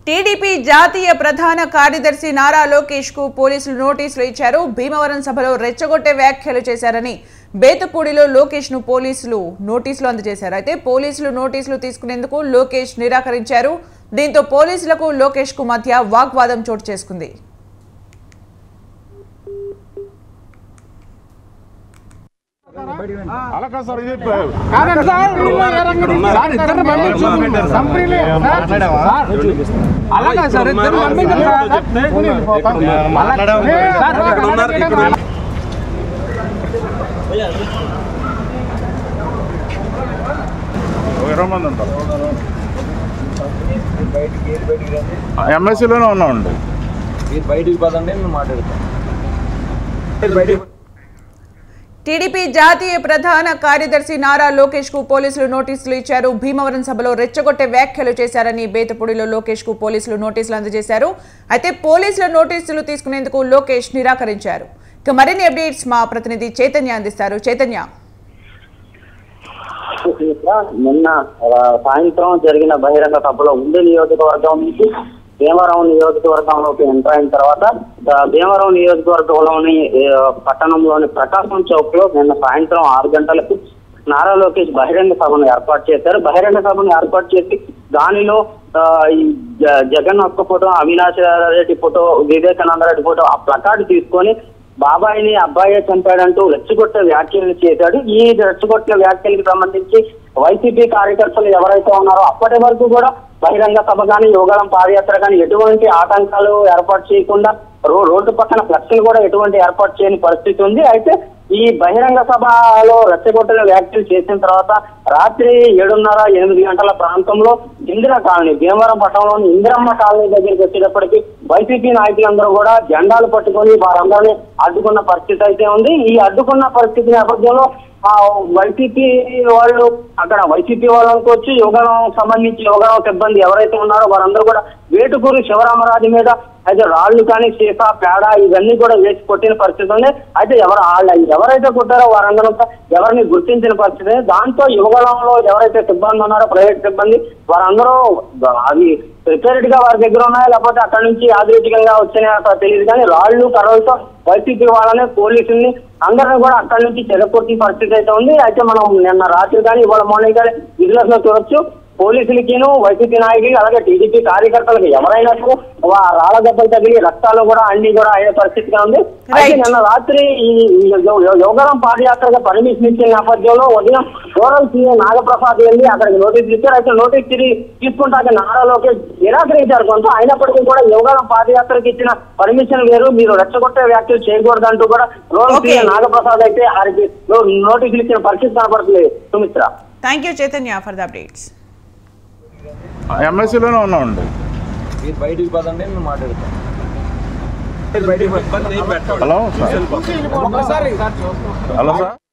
TDP జాతీయ ప్రధాన కార్యదర్శి నారా లోకేష్ కు పోలీసులు నోటీసులు ఇచ్చారు భీమవరం సభలో రెచ్చగొట్టే వ్యాఖ్యలు చేశారని బేతపూడిలో లోకేష్ ను పోలీసులు నోటీసులు అందజేశారు అయితే పోలీసులు నోటీసులు తీసుకునేందుకు లోకేష్ నిరాకరించారు దీంతో పోలీసులకు లోకేష్ కు మధ్య వాగ్వాదం చోటు చేసుకుంది అలా కాదు సార్ ఇది కాదండి సార్ మీరు ఏ రంగం సార్ ఇద్దరిని పంపించు కంపెనీలే సార్ సార్ అలాగా సార్ ఇద్దరిని పంపించండి సార్ అలా- లే, సార్, ఇక్కడ ఉన్నారు, ఇక్కడ ఉన్నారు. ఒక ఇరవై మంది ఉంటారు ఎంఎస్సీలోనే ఉన్నామండి మీరు బయటికి పదండి మేము మాట్లాడతాం బయటికి టీడీపీ జాతీయ ప్రధాన కార్యదర్శి నారా లోకేష్ కు పోలీసులు నోటీసులు ఇచ్చారు భీమవరం సభలో రెచ్చగొట్టే వ్యాఖ్యలు చేశారని బేతపూడిలో లోకేష్ కు పోలీసులు నోటీసులు అందజేశారు అయితే పోలీసుల నోటీసులు తీసుకునేందుకు లోకేష్ నిరాకరించారు ఇక మరిన్ని అప్డేట్స్ మా ప్రతినిధి చైతన్య అందిస్తారు చైతన్య నిన్న ఆ, సాయంత్రం జరిగిన బహిరంగ సభలో ఉండి నియోజకవర్గం నుంచి భీమవరం నియోజకవర్గంలోకి ఎంటర్ అయిన తర్వాత ఆ, భీమవరం నియోజకవర్గంలోని ఆ, పట్టణంలోని ప్రకాశం చౌక్ లో నిన్న సాయంత్రం ఆరు గంటలకు నారా లోకేష్ బహిరంగ సభను ఏర్పాటు చేశారు బహిరంగ సభను ఏర్పాటు చేసి దానిలో ఆ, ఈ జ- జగన్ ఒక్క photo Avinash Reddy photo Vivekananda Reddy photo ఆ ప్లకార్డు తీసుకొని బాబాయిని అబ్బాయే చంపాడంటూ రెచ్చగొట్టే వ్యాఖ్యలు చేశాడు ఈ రెచ్చగొట్టిన వ్యాఖ్యలకు సంబంధించి వైసీపీ కార్యకర్తలు ఎవరైతే ఉన్నారో అప్పటి వరకు కూడా బహిరంగ సభ కానీ యోగాలం పాదయాత్ర కానీ ఎటువంటి ఆటంకాలు ఏర్పాటు చేయకుండా రో రోడ్డు పక్కన ఫ్లెక్స్లు కూడా ఎటువంటి ఏర్పాటు చేయని పరిస్థితి ఉంది అయితే ఈ బహిరంగ సభలో రెచ్చగొట్టిన వ్యాఖ్యలు చేసిన తర్వాత రాత్రి ఏడున్నర ఎనిమిది గంటల ప్రాంతంలో ఇందిరా కాలనీ భీమవరం పట్టణంలోని ఇందిరమ్మ కాలనీ దగ్గరికి వచ్చేటప్పటికి వైసీపీ నాయకులందరూ కూడా జెండాలు పట్టుకొని వారందరినీ అడ్డుకున్న పరిస్థితి అయితే ఉంది ఈ అడ్డుకున్న పరిస్థితి నేపథ్యంలో ఆ వైసీపీ వాళ్ళు అక్కడ వైసీపీ వాళ్ళు అనుకోవచ్చు యోగనం సంబంధించి యోగనం సిబ్బంది ఎవరైతే ఉన్నారో వారందరూ కూడా వేటుకూరు శివరామరాజు మీద అయితే రాళ్ళు కానీ సీసా పేడ ఇవన్నీ కూడా వేసి కొట్టిన పరిస్థితి ఉంది అయితే ఎవరు వాళ్ళ ఎవరైతే కొట్టారో వారందరూ కూడా ఎవరిని గుర్తించిన పరిస్థితి ఉంది. దాంతో యువగలంలో ఎవరైతే సిబ్బంది ఉన్నారో ప్రైవేట్ సిబ్బంది వారందరూ అది ప్రిపేర్డ్ గా వారి దగ్గర ఉన్నాయా లేకపోతే అక్కడ నుంచి యాదృచ్ఛికంగా వచ్చినాయో తెలియదు కానీ రాళ్ళు కర్రలతో వైసీపీ వాళ్ళని పోలీసుల్ని అందరిని కూడా అక్కడి నుంచి చెరగొట్టిన పరిస్థితి అయితే ఉంది అయితే మనం నిన్న రాత్రి కానీ ఇవాళ మార్నింగ్ కానీ విజిలెన్స్ లో చూడొచ్చు పోలీసులకిను వైసీపీ నాయకులకి అలాగే టీడీపీ కార్యకర్తలకు ఎవరైనా సరే వా- రాళ్ళ దెబ్బలు తగిలి రక్తాలు కూడా అన్ని కూడా అయ్యే పరిస్థితిగా ఉంది అయితే Right. నిన్న రాత్రి ఈ ఈ యో- యో- యోగారం పాదయాత్రగా పర్మిషన్ ఇచ్చిన నేపథ్యంలో ఉదయం రూరల్ సీఏ నాగప్రసాద్ వెళ్ళి అక్కడికి నోటీస్ ఇచ్చారు అయితే నోటీస్ తిరిగి తీసుకుంటాక నారా లోకేష్ నిరాకరించారు కొంత అయినప్పటికీ కూడా యోగారం పాదయాత్రకి ఇచ్చిన పర్మిషన్ వేరు మీరు రెచ్చగొట్టే వ్యాఖ్యలు చేయకూడదంటూ కూడా రూరల్ Okay. సీఏ నాగప్రసాద్ అయితే వారికి నో- నోటీసులు ఇచ్చిన పరిస్థితి కనపడుతుంది Sumitra thank you Chaitanya for the updates ఎంఎస్సీలోనే ఉన్నామండి మీరు బయటికి పదండి మేము మాట్లాడతాం బయటికి హలో సార్ ఒక్కసారి హలో సార్